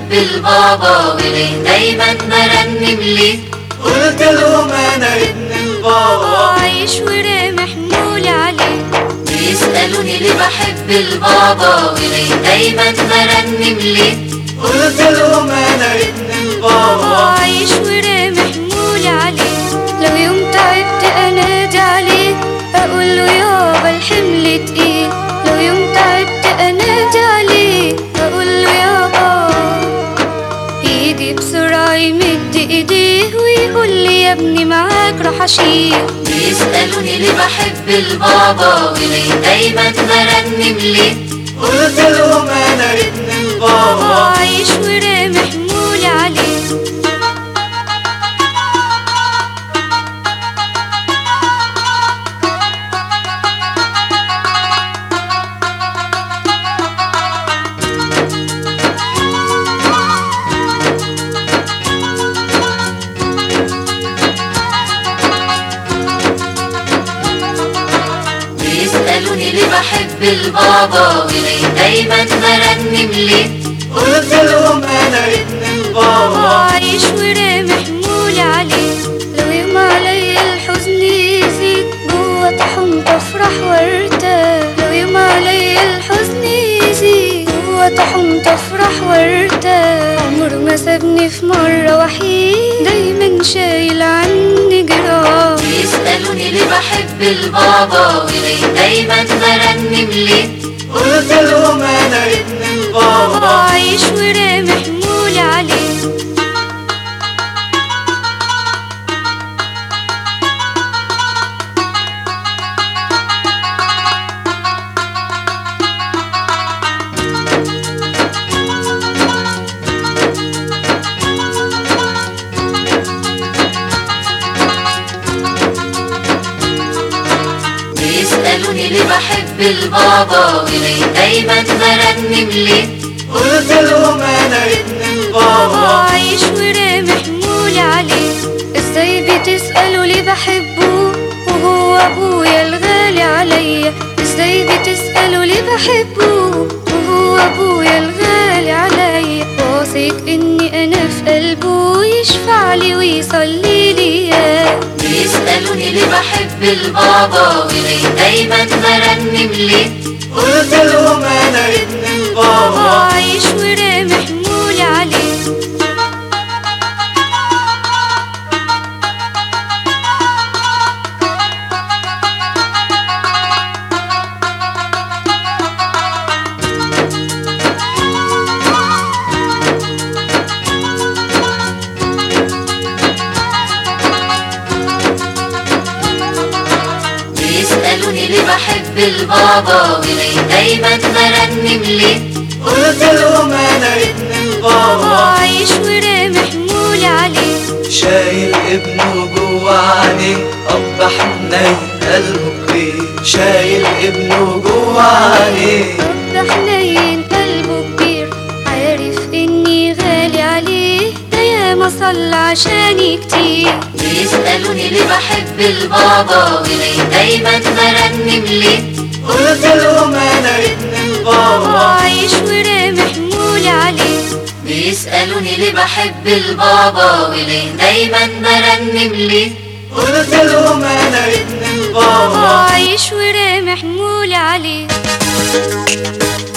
بحب البابا وليه دايما برنم ليه قلت لهم انا ابن البابا عايش ورامي حمولي عليه بيسألوني ليه بحب البابا وليه دايما برنم ليه قلت لهم انا ابن البابا عايش ورامي حمولي عليه لو يوم تعبت انادي عليه اقول له يابا الحمل تقيل لو يوم تعبت انادي عليه اقول له يابا يجي بسرعة يمد ايديه ويقول لي يا ابني معاك راح اشيل بيسألوني ليه بحب البابا وليه دايما برنم ليه قلت لهم انا ابن البابا عايش ورامي حمولي عليه بيسألوني ليه بحب البابا وليه دايما برنم ليه قلت لهم انا ابن البابا عايش ورامي حمولي عليه لو يوم علي الحزن يزيد جوا طحنت افرح وارتاح لو يوم علي الحزن يزيد جوا طحنت افرح وارتاح عمره ما سابني في مرة وحيد دايما شايل عني جراح بيسألوني ليه بحب البابا وليه دايما برنم ليه قلت لهم انا ابن البابا عايش ورامي حمولي عليه بيسألوني ليه بحب البابا وليه دايما برنم ليه قلت لهم انا ابن البابا عايش ورامي حمولي عليه ازاي بتسألوا ليه بحبه وهو ابويا الغالي عليا ازاي بتسألوا ليه بحبه وهو ابويا الغالي عليا واثق اني انا في قلبه يشفع لي ويصلي لي بيسألوني ليه بحب البابا وليه دايما برنم ليه قلت لهم انا ابن البابا عايش ورامي حمولي عليه بيسألوني ليه بحب البابا وليه دايما برنم ليه قلت لهم انا ابن البابا عايش ورامي حمولي عليه شايل ابنه جوا عينيه اب حنين قلبه كبير شايل ابنه جوا عينيه رب حنين قلبه كبير عارف اني غالي عليه ده ياما صلى عشاني كتير بيسألوني ليه بحب البابا وليه دايما برنم ليه قلت لهم انا ابن البابا عايش ورامي حمولي عليه بيسألوني ليه بحب البابا وليه دايما برنم ليه قلت لهم انا ابن البابا عايش ورامي حمولي عليه